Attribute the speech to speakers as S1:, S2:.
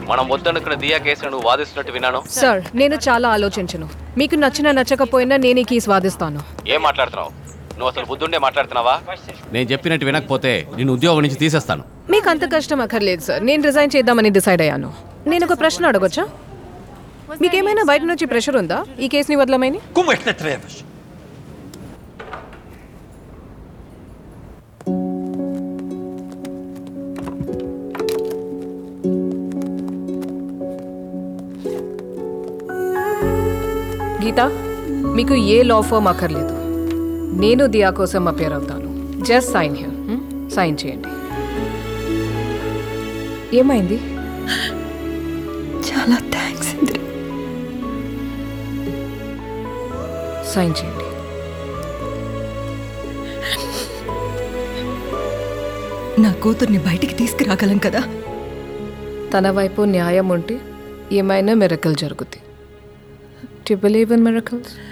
S1: మనం వద్దనుకున్న దియా కేసును నువ్వు వాదిస్తున్నట్టు విన్నాను
S2: సార్ నేను చాలా ఆలోచించను మీకు నచ్చినా నచ్చకపోయినా నేను ఈ కేసు వాదిస్తాను
S1: ఏం మాట్లాడుతున్నావు నువ్వు అసలు బుద్ధుండే మాట్లాడుతున్నావా
S3: నేను చెప్పినట్టు వినకపోతే నేను ఉద్యోగం నుంచి తీసేస్తాను
S2: మీకు అంత కష్టం అక్కర్లేదు సార్ నేను రిజైన్ చేద్దామని డిసైడ్ అయ్యాను నేను ఒక ప్రశ్న అడగొచ్చా మీకేమైనా బయట నుంచి ప్రెషర్ ఉందా ఈ కేసుని వదలమని
S4: Como é que te atreves?
S2: గీత మీకు ఏ లా ఫర్మ్ అక్కర్లేదు నేను దియా కోసం అపేర్ అవుతాను జస్ట్ సైన్ హియర్ సైన్ చేయండి ఏమైంది
S5: చాలా థ్యాంక్స్ ఇంద్రి
S2: సైన్ చేయండి
S5: నా కూతుర్ని బయటికి తీసుకురాగలం కదా
S2: తన వైపు న్యాయం ఉంటే ఏమైనా మిరకల్ జరుగుద్ది టు బిలీవ్ ఇన్ మిరకల్స్